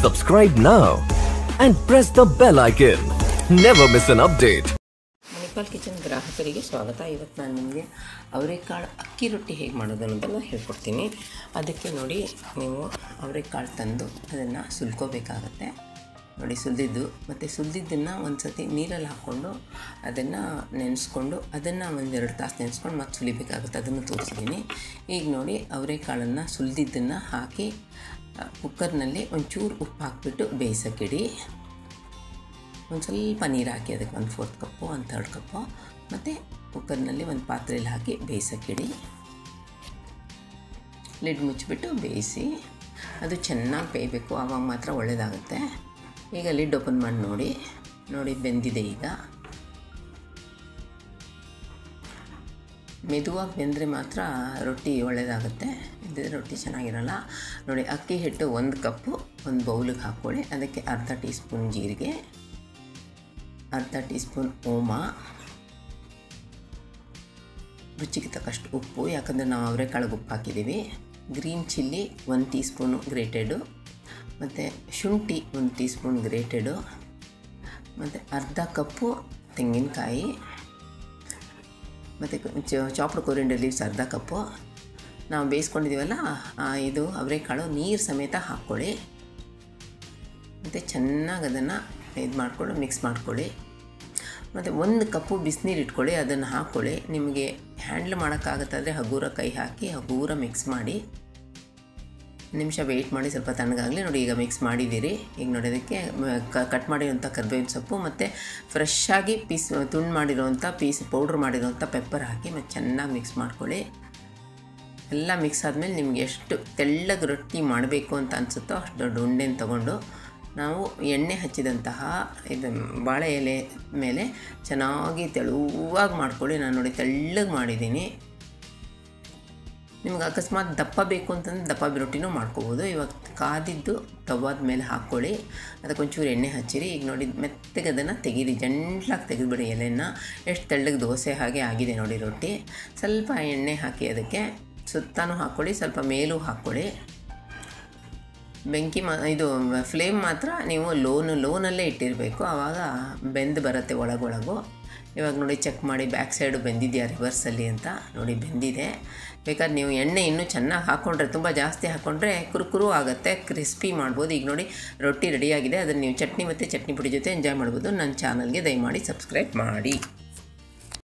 Subscribe now and press the bell icon. Never miss an update. Manipal kitchen ಗ್ರಾಹಕರಿಗೆ ಸ್ವಾಗತ ಇವತ್ತು ನಾನು ನಿಮಗೆ ಅವರೆಕಾಳು ಅಕ್ಕಿ ರೊಟ್ಟಿ ಹೇಗೆ ಮಾಡೋದು ಅನ್ನೋದನ್ನು ಹೇಳ್ಕೊಡ್ತೀನಿ ಅದಕ್ಕೆ ನೋಡಿ ನೀವು ಅವರೆಕಾಳು ತಂದು ಅದನ್ನು ಸುಲ್ಕೋಬೇಕಾಗತ್ತೆ ನೋಡಿ ಸುಲಿದಿದ್ದು ಮತ್ತು ಸುಲಿದಿದ್ದನ್ನು ಒಂದು ಸತಿ ನೀರಲ್ಲಿ ಹಾಕ್ಕೊಂಡು ಅದನ್ನು ನೆನೆಸ್ಕೊಂಡು ಅದನ್ನು ಒಂದೆರಡು ತಾಸು ನೆನೆಸ್ಕೊಂಡು ಮತ್ತೆ ಸುಲಿಬೇಕಾಗುತ್ತೆ ಅದನ್ನು ತೋರಿಸಿದ್ದೀನಿ ಈಗ ನೋಡಿ ಅವರೆಕಾಳನ್ನು ಸುಲಿದಿದ್ದನ್ನು ಹಾಕಿ ಆ, ಕುಕ್ಕರ್ನಲ್ಲಿ ಒಂಚೂರು ಉಪ್ಪು ಹಾಕ್ಬಿಟ್ಟು ಬೇಯಿಸೋಕ್ಕಿಡಿ ಒಂದು ಸ್ವಲ್ಪ ನೀರು ಹಾಕಿ ಅದಕ್ಕೆ ಒಂದು ಫೋರ್ತ್ ಕಪ್ಪು ಒಂದು ಥರ್ಡ್ ಕಪ್ಪು ಮತ್ತು ಕುಕ್ಕರ್ನಲ್ಲಿ ಒಂದು ಪಾತ್ರೆಯಲ್ಲಿ ಹಾಕಿ ಬೇಯಿಸೋಕ್ಕಿಡಿ ಲಿಡ್ ಮುಚ್ಚಿಬಿಟ್ಟು ಬೇಯಿಸಿ ಅದು ಚೆನ್ನಾಗಿ ಬೇಯಬೇಕು ಆವಾಗ ಮಾತ್ರ ಒಳ್ಳೆಯದಾಗುತ್ತೆ ಈಗ ಲಿಡ್ ಓಪನ್ ಮಾಡಿ ನೋಡಿ ನೋಡಿ ಬೆಂದಿದೆ ಈಗ ಮೆದುವಾಗಿ ಬೆಂದರೆ ಮಾತ್ರ ರೊಟ್ಟಿ ಒಳ್ಳೆಯದಾಗುತ್ತೆ ಇದ್ದರೆ ರೊಟ್ಟಿ ಚೆನ್ನಾಗಿರಲ್ಲ ನೋಡಿ ಅಕ್ಕಿ ಹಿಟ್ಟು ಒಂದು ಕಪ್ಪು ಒಂದು ಬೌಲಿಗೆ ಹಾಕ್ಕೊಳ್ಳಿ ಅದಕ್ಕೆ ಅರ್ಧ ಟೀ ಸ್ಪೂನ್ ಜೀರಿಗೆ ಅರ್ಧ ಟೀ ಸ್ಪೂನ್ ಓಮ ರುಚಿಗೆ ತಕ್ಕಷ್ಟು ಉಪ್ಪು ಯಾಕಂದರೆ ನಾವು ಅವರೆಕಾಳಿಗೆ ಉಪ್ಪು ಹಾಕಿದ್ದೀವಿ ಗ್ರೀನ್ ಚಿಲ್ಲಿ ಒಂದು ಟೀ ಸ್ಪೂನು ಗ್ರೇಟೆಡು ಮತ್ತು ಶುಂಠಿ ಒಂದು ಟೀ ಸ್ಪೂನ್ ಗ್ರೇಟೆಡು ಮತ್ತು ಅರ್ಧ ಕಪ್ಪು ತೆಂಗಿನಕಾಯಿ ಮತ್ತು ಚಾಪ್ಡ್ ಕೊರಿಂಡರ್ ಲೀವ್ಸ್ ಅರ್ಧ ಕಪ್ಪು ನಾವು ಬೇಯಿಸ್ಕೊಂಡಿದ್ದೀವಲ್ಲ ಆ ಇದು ಅವರೆಕಾಳು ನೀರು ಸಮೇತ ಹಾಕ್ಕೊಳ್ಳಿ ಮತ್ತು ಚೆನ್ನಾಗಿ ಅದನ್ನು ಇದು ಮಾಡಿಕೊಂಡು ಮಿಕ್ಸ್ ಮಾಡ್ಕೊಳ್ಳಿ ಮತ್ತು ಒಂದು ಕಪ್ಪು ಬಿಸಿನೀರು ಇಟ್ಕೊಳ್ಳಿ ಅದನ್ನು ಹಾಕ್ಕೊಳ್ಳಿ ನಿಮಗೆ ಹ್ಯಾಂಡ್ಲ್ ಮಾಡೋಕ್ಕಾಗತ್ತಾದರೆ ಹಗೂರ ಕೈ ಹಾಕಿ ಹಗೂರ ಮಿಕ್ಸ್ ಮಾಡಿ ನಿಮಿಷ ವೆಯ್ಟ್ ಮಾಡಿ ಸ್ವಲ್ಪ ತಣ್ಣಗಾಗಲಿ ನೋಡಿ ಈಗ ಮಿಕ್ಸ್ ಮಾಡಿದ್ದೀರಿ ಈಗ ನೋಡಿ ಅದಕ್ಕೆ ಕಟ್ ಮಾಡಿರೋಂಥ ಕರ್ಬೇವಿನ ಸೊಪ್ಪು ಮತ್ತು ಫ್ರೆಶ್ ಆಗಿ ಪೀಸ್ ತುಂಡು ಮಾಡಿರೋಂಥ ಪೀಸ್ ಪೌಡ್ರ್ ಮಾಡಿರೋಂಥ ಪೆಪ್ಪರ್ ಹಾಕಿ ಮತ್ತು ಚೆನ್ನಾಗಿ ಮಿಕ್ಸ್ ಮಾಡ್ಕೊಳ್ಳಿ ಎಲ್ಲ ಮಿಕ್ಸ್ ಆದಮೇಲೆ ನಿಮ್ಗೆ ಎಷ್ಟು ತೆಳ್ಳಗೆ ರೊಟ್ಟಿ ಮಾಡಬೇಕು ಅಂತ ಅನಿಸುತ್ತೋ ಅಷ್ಟು ದೊಡ್ಡ ಉಂಡೆನ ತೊಗೊಂಡು ನಾವು ಎಣ್ಣೆ ಹಚ್ಚಿದಂತಹ ಇದು ಬಾಳೆ ಎಲೆ ಮೇಲೆ ಚೆನ್ನಾಗಿ ತೆಳುವಾಗಿ ಮಾಡ್ಕೊಳ್ಳಿ ನಾನು ನೋಡಿ ತೆಳ್ಳಗೆ ಮಾಡಿದ್ದೀನಿ ನಿಮ್ಗೆ ಅಕಸ್ಮಾತ್ ದಪ್ಪ ಬೇಕು ಅಂತಂದ್ರೆ ದಪ್ಪ ರೊಟ್ಟಿನೂ ಮಾಡ್ಕೋಬೋದು ಇವಾಗ ಕಾದಿದ್ದು ತವಾದ ಮೇಲೆ ಹಾಕ್ಕೊಳ್ಳಿ ಅದಕ್ಕೊಂಚೂರು ಎಣ್ಣೆ ಹಚ್ಚಿರಿ ಈಗ ನೋಡಿ ಮೆತ್ತಗೆ ಅದನ್ನು ತೆಗೀರಿ ಜಂಟ್ಲಾಗಿ ತೆಗೆದುಬಿಡಿ ಎಲೆನ ಎಷ್ಟು ತೆಳ್ಳಗೆ ದೋಸೆ ಹಾಗೆ ಆಗಿದೆ ನೋಡಿ ರೊಟ್ಟಿ ಸ್ವಲ್ಪ ಎಣ್ಣೆ ಹಾಕಿ ಅದಕ್ಕೆ ಸುತ್ತಾನು ಹಾಕ್ಕೊಳ್ಳಿ ಸ್ವಲ್ಪ ಮೇಲೂ ಹಾಕ್ಕೊಳ್ಳಿ ಬೆಂಕಿ ಮಾ ಇದು ಫ್ಲೇಮ್ ಮಾತ್ರ ನೀವು ಲೋನು ಲೋನಲ್ಲೇ ಇಟ್ಟಿರಬೇಕು ಆವಾಗ ಬೆಂದು ಬರುತ್ತೆ ಒಳಗೊಳಗು ಇವಾಗ ನೋಡಿ ಚೆಕ್ ಮಾಡಿ ಬ್ಯಾಕ್ ಸೈಡು ಬೆಂದಿದೆಯಾ ರಿವರ್ಸಲ್ಲಿ ಅಂತ ನೋಡಿ ಬೆಂದಿದೆ ಬೇಕಾದ್ರೆ ನೀವು ಎಣ್ಣೆ ಇನ್ನೂ ಚೆನ್ನಾಗಿ ಹಾಕ್ಕೊಂಡ್ರೆ ತುಂಬ ಜಾಸ್ತಿ ಹಾಕ್ಕೊಂಡ್ರೆ ಕುರುಕುರು ಆಗುತ್ತೆ ಕ್ರಿಸ್ಪಿ ಮಾಡ್ಬೋದು ಈಗ ನೋಡಿ ರೊಟ್ಟಿ ರೆಡಿಯಾಗಿದೆ ಅದನ್ನು ನೀವು ಚಟ್ನಿ ಮತ್ತು ಚಟ್ನಿ ಪುಡಿ ಜೊತೆ ಎಂಜಾಯ್ ಮಾಡ್ಬೋದು ನನ್ನ ಚಾನಲ್ಗೆ ದಯಮಾಡಿ ಸಬ್ಸ್ಕ್ರೈಬ್ ಮಾಡಿ